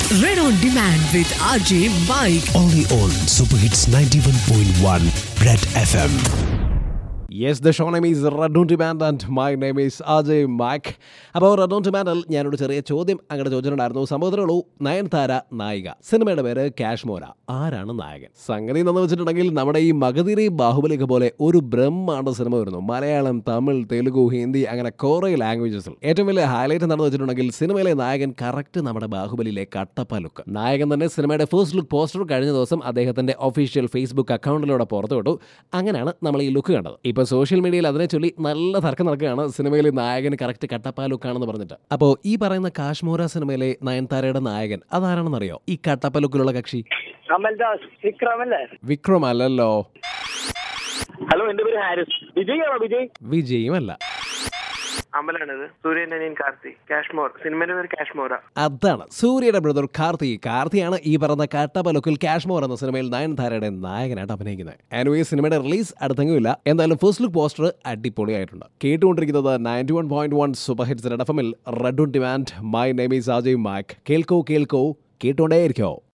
Red on Demand with RJ Mike. Only on Super Hits 91.1 Red FM. Yes the show name is red on demand and my name is Ajay Mac അപ്പോൾ red on ഡിമാൻഡിൽ ഞാനൊരു ചെറിയ ചോദ്യം അങ്ങോട്ട് ചോദിച്ചിട്ടുണ്ടായിരുന്നു സംഭവത്തിലുള്ളൂ നയൻതാര നായിക സിനിമയുടെ പേര് കാശ്മോര ആരാണ് നായകൻ സംഗതി എന്ന് വെച്ചിട്ടുണ്ടെങ്കിൽ നമ്മുടെ ഈ മഗതിരി ബാഹുബലിക്ക് പോലെ ഒരു ബ്രഹ്മാണ്ഡ സിനിമ വരുന്നു മലയാളം തമിഴ് തെലുഗു ഹിന്ദി അങ്ങനെ കുറേ ലാംഗ്വേജസിൽ ഏറ്റവും വലിയ ഹൈലൈറ്റ് എന്താണെന്ന് വെച്ചിട്ടുണ്ടെങ്കിൽ സിനിമയിലെ നായകൻ കറക്റ്റ് നമ്മുടെ ബാഹുബലിയിലെ കട്ടപ്പ ലുക്ക് നായകൻ തന്നെ സിനിമയുടെ ഫസ്റ്റ് ലുക്ക് പോസ്റ്റർ കഴിഞ്ഞ ദിവസം അദ്ദേഹത്തിന്റെ ഒഫീഷ്യൽ ഫേസ്ബുക്ക് അക്കൗണ്ടിലൂടെ പുറത്തുവിട്ടു അങ്ങനെയാണ് നമ്മൾ ഈ ലുക്ക് കണ്ടത് ഇപ്പൊ സോഷ്യൽ മീഡിയയിൽ അതിനെ ചൊല്ലി നല്ല തർക്കം നടക്കുകയാണ് സിനിമയിലെ നായകൻ കറക്റ്റ് കട്ടപ്പ ലുക്കാണെന്ന് പറഞ്ഞിട്ട് അപ്പോൾ ഈ പറയുന്ന കാശ്മോര സിനിമയിലെ നയൻതാരയുടെ നായകൻ അതാരാണെന്നറിയോ ഈ കട്ടപ്പ ലുക്കിലുള്ള കക്ഷി അമൽദാസ് വിക്രം അല്ലേ വിക്രം അല്ലല്ലോ ഹലോ എന്റെ പേര് ഹാരിസ് വിജയ് ആണോ വിജയ് വിജയും അല്ല അമലാണിത് സൂര്യൻ അനിയൻ കാർത്തി കാശ്മോർ സിനിമയുടെ പേര് കാശ്മോറ അതാണ് സൂര്യയുടെ ബ്രദർ കാർത്തി കാർത്തിയാണ് ഈ പറഞ്ഞ കട്ടപ്പ ലുക്കിൽ കാശ്മോർ എന്ന സിനിമയിൽ നയൻതാരയുടെ നായകനായിട്ട് അഭിനയിക്കുന്നത് ആനുവേ സിനിമയുടെ റിലീസ് അടുത്തെങ്കിലുമില്ല എന്തായാലും ഫസ്റ്റ് ലുക്ക് പോസ്റ്റർ അടിപൊളിയായിട്ടുണ്ട് കേട്ടുകൊണ്ടിരിക്കുന്നത് ninety one point one super hits red F എമ്മിൽ red demand my name is Ajay Mac കേൾക്കോ കേൾക്കോ കേട്ടുകൊണ്ടേയിരിക്കോ